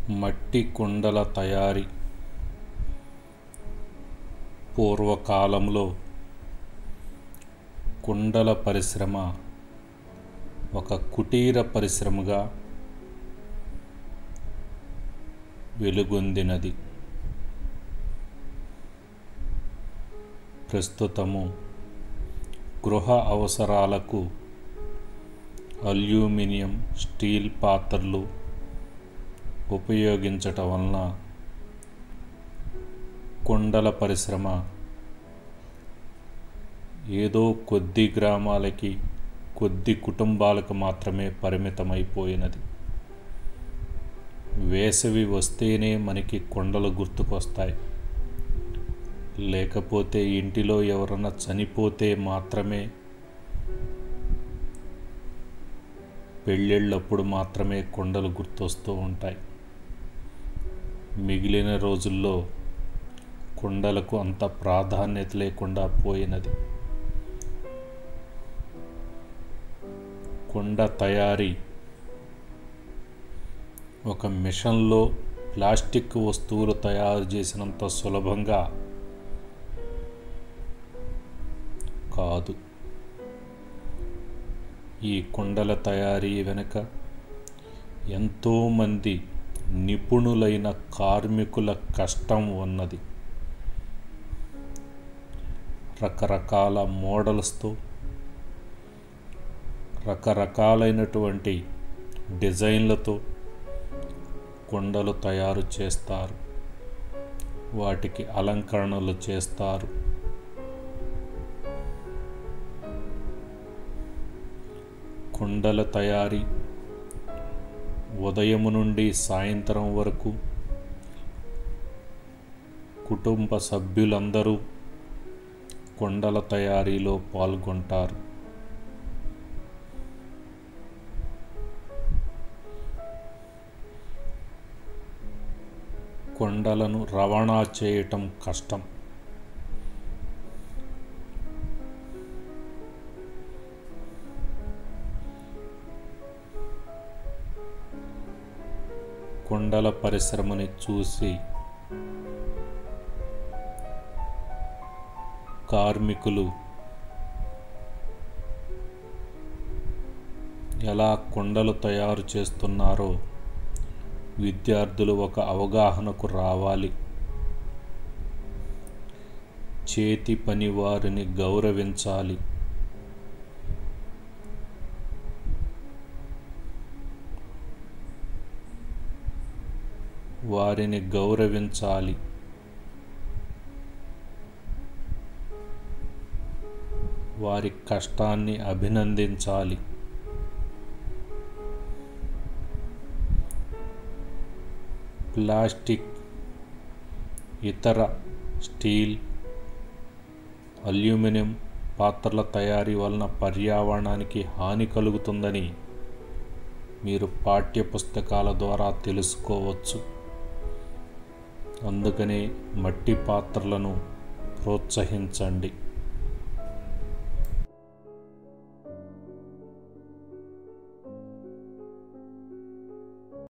మట్టి కుండల తయారీ పూర్వకాలంలో కుండల పరిశ్రమ ఒక కుటీర పరిశ్రమగా వెలుగొందినది ప్రస్తుతము గృహ అవసరాలకు అల్యూమినియం స్టీల్ పాత్రలు ఉపయోగించటం వలన కుండల పరిశ్రమ ఏదో కొద్ది గ్రామాలకి కొద్ది కుటుంబాలకు మాత్రమే పరిమితమైపోయినది వేసవి వస్తేనే మనకి కొండలు గుర్తుకొస్తాయి లేకపోతే ఇంటిలో ఎవరన్నా చనిపోతే మాత్రమే పెళ్ళిళ్ళప్పుడు మాత్రమే కొండలు గుర్తొస్తూ ఉంటాయి మిగిలిన రోజుల్లో కుండలకు అంత ప్రాధాన్యత లేకుండా పోయినది కుండ తయారీ ఒక మిషన్లో ప్లాస్టిక్ వస్తువులు తయారు చేసినంత సులభంగా కాదు ఈ కుండల తయారీ వెనుక ఎంతోమంది నిపుణులైన కార్మికుల కష్టం ఉన్నది రకరకాల మోడల్స్తో రకరకాలైనటువంటి డిజైన్లతో కుండలు తయారు చేస్తారు వాటికి అలంకరణలు చేస్తారు కుండల తయారీ ఉదయం నుండి సాయంత్రం వరకు కుటుంబ సభ్యులందరూ కుండల తయారీలో పాల్గొంటారు కొండలను రవాణా చేయటం కష్టం కొండల పరిశ్రమని చూసి కార్మికులు ఎలా కొండలు తయారు చేస్తున్నారో విద్యార్థులు ఒక అవగాహనకు రావాలి చేతి పని వారిని గౌరవించాలి వారిని గౌరవించాలి వారి కష్టాన్ని అభినందించాలి ప్లాస్టిక్ ఇతర స్టీల్ అల్యూమినియం పాత్రల తయారీ వలన పర్యావరణానికి హాని కలుగుతుందని మీరు పాఠ్యపుస్తకాల ద్వారా తెలుసుకోవచ్చు అందుకనే మట్టి పాత్రలను ప్రోత్సహించండి